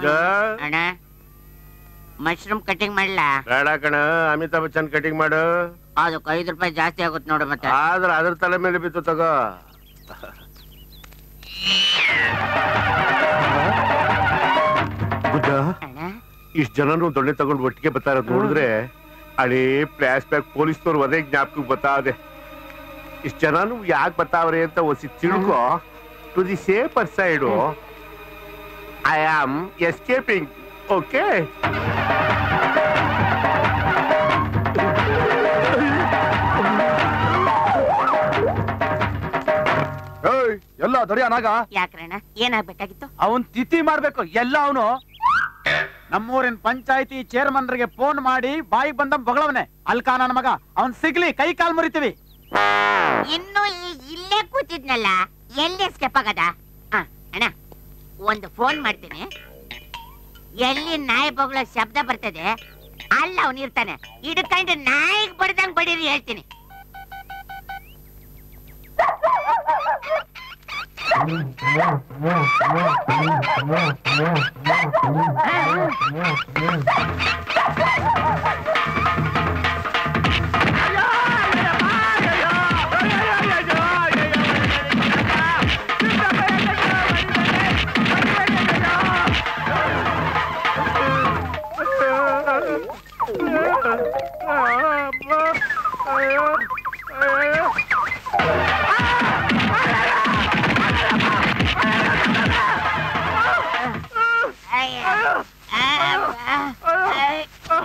ಗುಜ್ಜ ಅಣ್ಣ mushroom cutting ಮಾಡ್ಲಾ ಬೇಡ ಕಣ ಅಮಿತಾಬ್ ಬಚ್ಚನ್ ಕಟಿಂಗ್ ಮಾಡು ಅದಕ್ಕೆ ಐದು ರೂಪಾಯಿ ಜಾಸ್ತಿ ಆಗುತ್ತೆ ನೋಡು ಮತ್ತೆ ಆದ್ರೆ ಅದ್ರ ತಲೆ ಮೇಲೆ ಬಿತ್ತು ತಗೋ ಗುಜ್ಜ ಅಣ್ಣ ಇಷ್ಟ್ ಜನನು ದೊಣ್ಣೆ ತಗೊಂಡು ಒಟ್ಟಿಗೆ ಬರ್ತಾ ಇರೋದು ನೋಡಿದ್ರೆ ಹಳೇ ಫ್ಲಾಶ್ ಬ್ಯಾಕ್ ಪೊಲೀಸ್ನವ್ರು ಅದೇ ಜ್ಞಾಪಕಕ್ಕೆ ಬರ್ತಾದೆ ಇಷ್ಟ್ ಜನನು ಯಾಕೆ ಬರ್ತಾವ್ರೆ ಅಂತ ಒಸಿ ತಿಳ್ಕೊ to the safer side I am escaping okay ಏಯ್ ಎಲ್ಲ ದೊರೆಯ ನಾಗ ಯಾಕ್ರಣ್ಣ ಏನಾಗ್ಬೇಕಾಗಿತ್ತು ಅವನ್ ತಿಥಿ ಮಾಡ್ಬೇಕು ಎಲ್ಲ ಅವನು ನಮ್ಮೂರಿನ ಪಂಚಾಯತಿ ಚೇರ್ಮನ್ರಿಗೆ ಫೋನ್ ಮಾಡಿ ಬಾಯಿಗೆ ಬಂದ ಬಗಳವನೆ ಅಲ್ಕಾ ನನ್ನ ಮಗ ಅವನ್ ಸಿಗ್ಲಿ ಕೈ ಕಾಲ್ ಮುರಿತೀವಿ ಇನ್ನು ಈ- ಇಲ್ಲೇ ಕೂತಿದ್ನಲ್ಲ ಎಲ್ಲಿ ಸ್ಟೆಪ್ ಆಗದ ಆ, ಅಣ್ಣ ಒಂದು ಫೋನ್ ಮಾಡ್ತೀನಿ ಎಲ್ಲಿ ನಾಯಿ ಬೊಗಳ ಶಬ್ದ ಬರ್ತದೆ ಅಲ್ಲ ಅವನು ಇರ್ತಾನೆ ಹಿಡ್ಕೊಂಡು ನಾಯಿಗ್ ಬಡ್ದಂಗ್ ಬಡೀರಿ ಹೇಳ್ತೀನಿ ಅಯ್ಯ. ಆ, ಆ, ಅಯ್ಯ.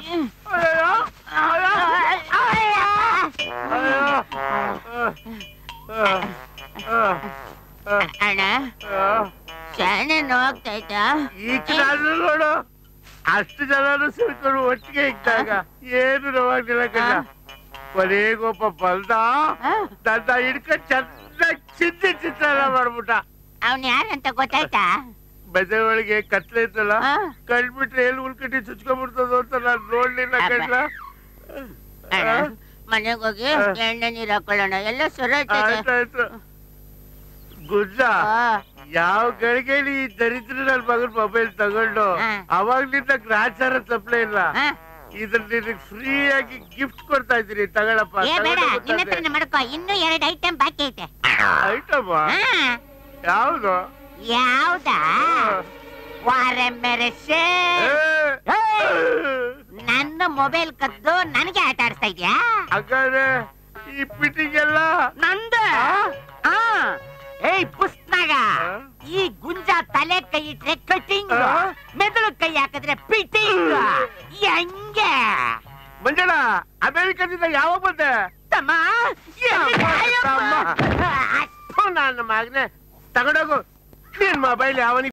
ಅಣ್ಣ ಶಾನೆ ನೋವಾಗ್ತೈತಾ ಈ ನಾನು ನೋಡು ಅಷ್ಟು ಜನನು ಸೇರ್ಕೊಂಡು ಒಟ್ಟಿಗೆ ಇದ್ದಾಗ ಏನು ನೋವಾಗಿಲ್ಲ ಕಣ್ಣ ಕೊನೆಗೊಬ್ಬ ಬಂದ ನನ್ನ ಹಿಡ್ಕೊಂಡು ಚೆನ್ನಾಗಿ ಚಿಂತೆ ಚಿತ್ರಣ ಮಾಡ್ಬಿಟ್ಟ ಅವನ್ ಯಾರಂತ ಗೊತ್ತಾಯ್ತಾ ಬೆದೆ ಒಳಗೆ ಕತ್ಲೆ ಇತ್ತಲ್ಲ ಆ? ಕಂಡ್ಬಿಟ್ರೆ ಎಲ್ಲಿ ಉಳ್ಕಟ್ಟಿ ಚುಚ್ಕೊಂಡ್ಬಿಡ್ತದೋ ಅಂತ ನಾನು ನೋಡ್ಲಿಲ್ಲ ಅಬ್ಬ. ಕಣ್ಣ ಅಣ್ಣ ಮನೆಗೆ ಹೋಗಿ ಆ. ಎಣ್ಣೆ ನೀರ್ ಹಾಕೊಳ್ಳೋಣ ಎಲ್ಲ ಸೊರೈತದೆ ಆಯ್ತಾಯ್ತು ಗುಜ್ಜ ಯಾವ ಗಳಿಗೆಲಿ ಈ ದರಿದ್ರ ನನ್ ಮಗನ್ ಮೊಬೈಲ್ ತಗೊಂಡು ಹಾ. ಅವಾಗ್ಲಿಂದ ಗ್ರಾಚಾರ ತಪ್ಪಲೇ ಇಲ್ಲ ಇದ್ರ ನಿನಗೆ ಫ್ರೀ ಆಗಿ ಗಿಫ್ಟ್ ಕೊಡ್ತಾ ಇದ್ದೀನಿ ತಗೊಳಪ್ಪ ಏ ಬೇಡ ನಿನ್ನ ಹತ್ರನೇ ಮಾಡ್ಕೋ ಇನ್ನು ಎರಡು ಐಟಮ್ ಬಾಕಿ ಐತೆ ಐಟಮ್ ಆ, ಯಾವ್ದು ಯಾವ್ದಾ ವಾರೆ ಮೆರೆಸೆ ನನ್ನ ಮೊಬೈಲ್ ಕದ್ದು ನನಗೆ ಆಟ ಆಡಿಸ್ತಾ ಇದ್ಯಾ ಹಾಗಾದ್ರೆ ಈ ಪಿಟಿಂಗ್ ಎಲ್ಲ ನಂದ ಆ, ಏಯ್ ಪುಸ್ತಕ ಈ ಗುಂಜ ತಲೆ ಕೈ ಇಟ್ರೆ ಕಟಿಂಗ್ ಆ? ಮೆದುಳು ಕೈ ಹಾಕಿದ್ರೆ ಪಿಟಿಂಗ್ ಹೆಂಗೆ ಮಂಜಣ್ಣ ಅಮೆರಿಕದಿಂದ ಯಾವಾಗ ಬಂದೆ ತಮ್ಮ ಎಲ್ಲಿ ತಮ್ಮ, ಗಾಯಪ್ಪ? ತಮ್ಮ. ಥು, ನನ್ನ ಮಗನೆ ತಗೊಂಡೋಗು ನಿನ್ ಮೊಬೈಲ್ ಯಾವನಿಗೆ